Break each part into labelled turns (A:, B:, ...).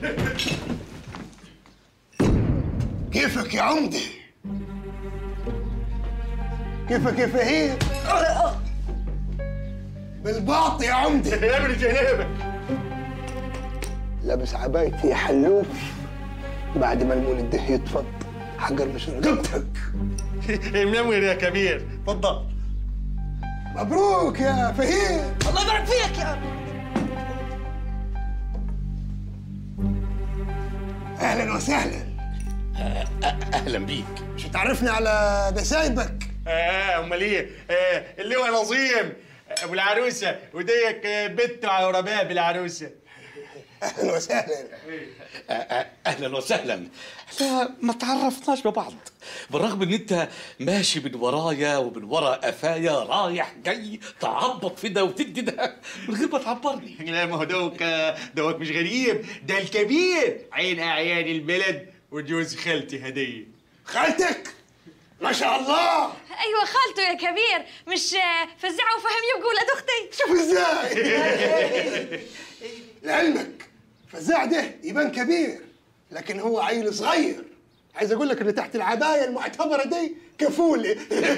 A: كيفك يا عمدي كيفك يا فهيم بالباط يا عمدي
B: يا ابن جنابك
A: لابس عبايتي يا حلوف بعد ما المولد ده يتفض حجر مش رقبتك
B: منور يا كبير تفضل
A: مبروك يا فهيم
C: الله يبارك فيك يا
A: اهلا وسهلا
D: اهلا بيك
A: مش تعرفني على نسايبك
B: اه امال ايه آه اللواء نظيم ابو العروسه وديك آه، بنت على رباب العروسه
A: اهلا وسهلا
D: اهلا وسهلا احنا ما تعرفناش ببعض بالرغم ان انت ماشي من ورايا ومن ورا قفايا رايح جاي تعبط في ده وتدي ده من غير ما تعبرني
B: لا ما هو دوك آه، دوك مش غريب ده الكبير عين اعيان البلد وجوز خالتي هديه
A: خالتك ما شاء الله
E: ايوه خالته يا كبير مش آه، فزعه وفهم يبقى ولاد اختي
A: شوف ازاي لعلمك فزاع ده يبان كبير لكن هو عيل صغير عايز اقول لك ان تحت العبايه المعتبره دي كفوله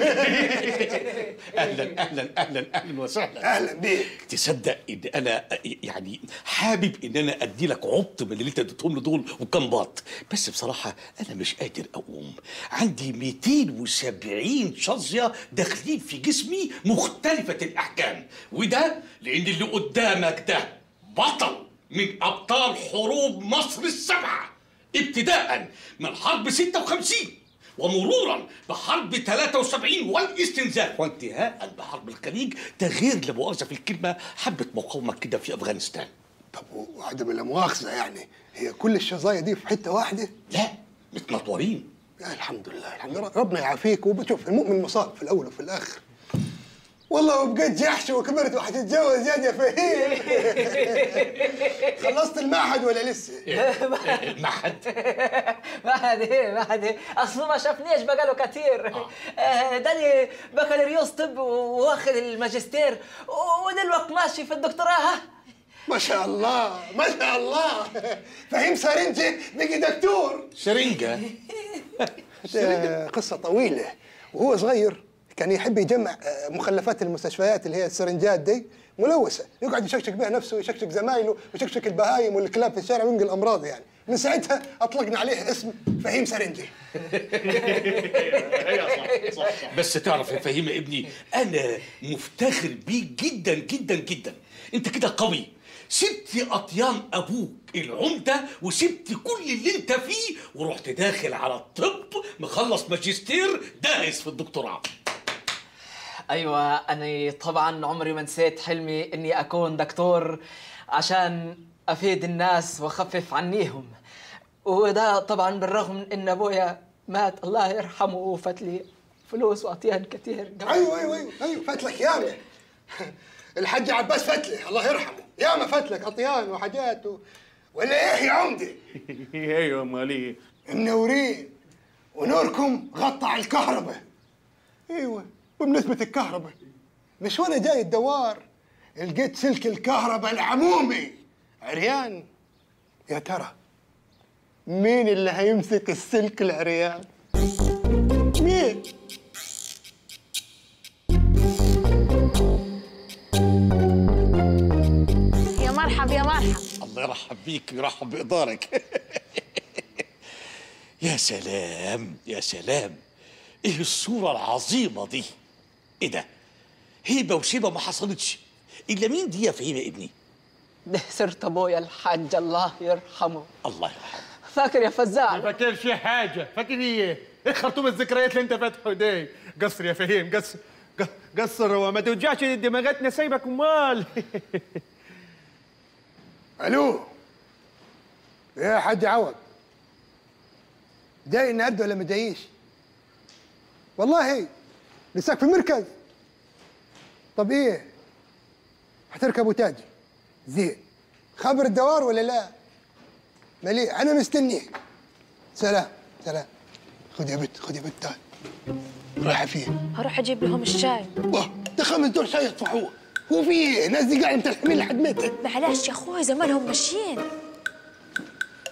D: اهلا اهلا اهلا اهلا وسهلا
A: اهلا بيك
D: تصدق ان انا يعني حابب ان انا ادي لك عبط من اللي انت اديتهم له دول وكم باط بس بصراحه انا مش قادر اقوم عندي 270 شظيه داخلين في جسمي مختلفه الاحكام وده لان اللي قدامك ده بطل من ابطال حروب مصر السبعه ابتداء من حرب 56 ومرورا بحرب 73 والاستنزاف وانتهاء بحرب الخليج ده غير لا مؤاخذه في الكلمه حبه مقاومه كده في افغانستان
A: طب وعدم لا مؤاخذه يعني هي كل الشظايا دي في حته واحده
D: لا متنطورين
A: يا الحمد لله الحمد لله ربنا يعافيك وبشوف المؤمن مصاب في الاول وفي الاخر والله وبقيت جحش وكبرت وحتتجوز يا فهيم خلصت المعهد ولا لسه؟
D: المعهد
C: بعد ايه بعد ايه اصله ما شافنيش بقاله كتير آه، داني بكالوريوس طب واخد الماجستير ودلوقتي ماشي في الدكتوراه
A: ما شاء الله ما شاء الله فهيم سرنجي بقي دكتور
D: سرنجه
A: ده قصة طويلة وهو صغير كان يحب يجمع آه، مخلفات المستشفيات اللي هي السرنجات دي ملوثة يقعد يشكشك بها نفسه ويشكشك زمايله ويشكشك البهايم والكلاب في الشارع وينقل الأمراض يعني من ساعتها أطلقنا عليه اسم فهيم سرنجي
D: بس تعرف يا فهيم يا ابني انا مفتخر بيك جدا جدا جدا انت كده قوي سبت اطيان ابوك العمده وسبت كل اللي انت فيه ورحت داخل على الطب مخلص ماجستير داهس في الدكتوراه
C: ايوه انا طبعا عمري ما نسيت حلمي اني اكون دكتور عشان افيد الناس واخفف عنيهم وده طبعا بالرغم من ان ابويا مات الله يرحمه وفات لي فلوس واطيان كتير
A: أيوه أيوه أيوه أيوه فاتلك ياما الحاج عباس فتلي الله يرحمه ياما فاتلك أطيان وحاجات و... ولا إيه يا عمدي؟
B: ايوه امال ايه
A: منورين ونوركم غطى على الكهرباء ايوه بمناسبة الكهرباء مش وانا جاي الدوار لقيت سلك الكهرباء العمومي عريان يا ترى مين اللي هيمسك السلك العريان؟ مين؟
E: يا مرحب يا مرحب
D: الله يرحب بيك ويرحب بإدارك يا سلام يا سلام ايه الصورة العظيمة دي ايه ده هيبة وشيبة ما حصلتش الا مين دي يا فهيم يا ابني
C: ده سرت ابويا الحاج الله يرحمه
D: الله يرحمه
C: فاكر يا فزاع
B: فاكرش حاجه فاكر ايه ايه خرطوم الذكريات اللي انت فاتحه دي قصر يا فهيم قصر ق- قصر وما توجعش دماغاتنا سايبك امال
A: الو يا حاج عوض جاي النهارده ولا ما جايش؟ والله لساك في المركز طب ايه؟ هتركبوا تاجي زين خبر الدوار ولا لا؟ مليء انا مستنيك سلام سلام خذ يا بنت خذ يا بنت تعال رايحه فين؟
E: هروح اجيب لهم الشاي
A: واه ده خمس دور شاي يطفحوه هو في ايه؟ ناس دي قاعده متلحمين لحد متى؟
E: معلش يا اخوي زمانهم ماشيين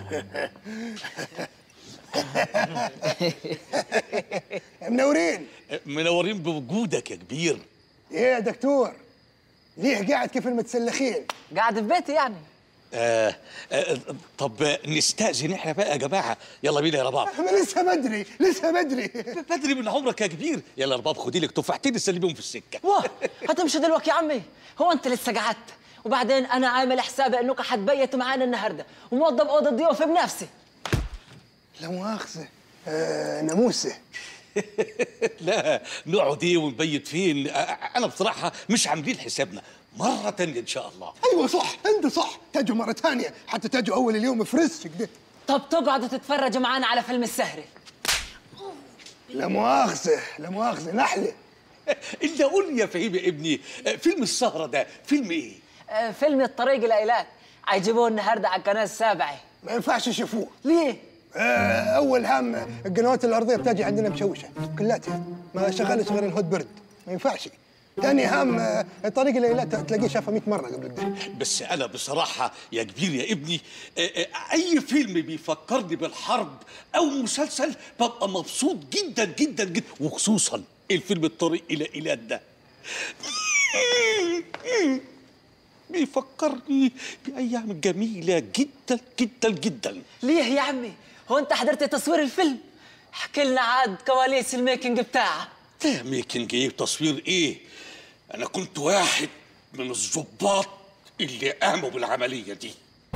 A: منورين
D: منورين بوجودك يا كبير
A: ايه يا دكتور ليه قاعد كيف المتسلخين
C: قاعد في بيتي يعني
D: آه آه طب نستأذن احنا بقى يا جماعة يلا بينا يا رباب
A: ما لسه بدري لسه بدري
D: بدري من عمرك يا كبير يلا يا رباب خدي لك تفاحتين تسلميهم في السكة
C: واه هتمشي دلوقتي يا عمي هو انت لسه قعدت وبعدين انا عامل حسابي انكم حتبيتوا معانا النهارده وموظف اوضه ضيوف بنفسي
A: لا مؤاخذة آه ناموسة
D: لا نقعد ايه ونبيت فين آه، انا بصراحة مش عاملين حسابنا مرة تانية ان شاء الله
A: ايوه صح انت صح تجوا مرة ثانية حتى تجوا اول اليوم فريش كده
C: طب تقعدوا تتفرجوا معانا على فيلم السهري
A: لا مؤاخذة لا مؤاخذة نحلة
D: الا قول لي يا فهيم يا ابني آه، فيلم السهرة ده فيلم ايه
C: آه، فيلم الطريق الى هيجيبوه النهارده على القناه السابعه
A: ما ينفعش يشوفوه
C: ليه؟
A: آه اول هم القنوات الارضية بتجي عندنا مشوشة كلاتها ما شغالش غير الهوت برد ما ينفعش ثاني هم آه، الطريق اللي تلاقيه شافها 100 مرة قبل كده
D: بس انا بصراحه يا كبير يا ابني آه، آه، اي فيلم بيفكرني بالحرب او مسلسل ببقى مبسوط جدا جدا جدا وخصوصا الفيلم الطريق الى ايلات ده بيفكرني بايام جميله جدا جدا جدا
C: ليه يا عمي؟ هو انت حضرت تصوير الفيلم؟ احكي لنا عاد كواليس الميكنج بتاعه
D: ده ميكنج ايه وتصوير ايه انا كنت واحد من الضباط اللي قاموا بالعمليه دي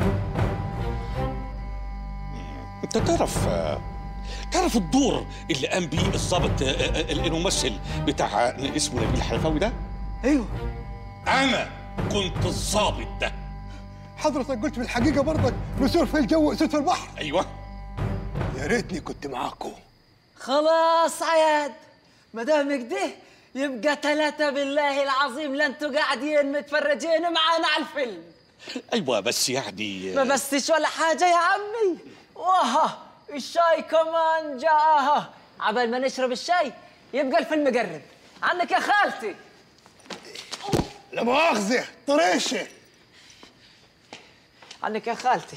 D: انت تعرف تعرف الدور اللي قام بيه الضابط آه، آه، الممثل بتاع آه، اسمه نبيل حلفاوي ده
C: ايوه
D: انا كنت الضابط ده
A: حضرتك قلت بالحقيقة برضك نسور في الجو وأسود في البحر
D: ايوه
A: يا ريتني كنت معاكم
C: خلاص عياد ما دام كده يبقى ثلاثة بالله العظيم لا انتوا قاعدين متفرجين معانا على الفيلم
D: ايوه بس يعني
C: ما بسش ولا حاجة يا عمي واه الشاي كمان جاء عبال ما نشرب الشاي يبقى الفيلم قرب عنك يا خالتي
A: لا مؤاخذة طريشة
C: عنك يا خالتي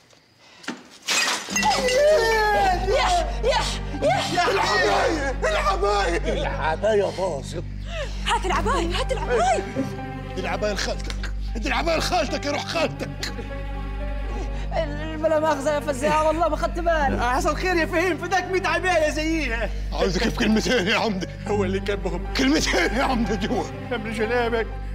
C: يح يح يح
A: العباية العباية
D: العباية باظت
E: هات العباية هات العباية
A: دي العباية لخالتك دي العباية لخالتك يا روح خالتك
C: بلا مؤاخذة يا فزاع والله ما خدت بالي
B: حصل خير يا فهيم فداك 100 عبايه زيها
A: عاوزك في كلمتين يا عمدة
B: هو اللي كبهم
A: كلمتين يا عمدة جوا
B: امر جنابك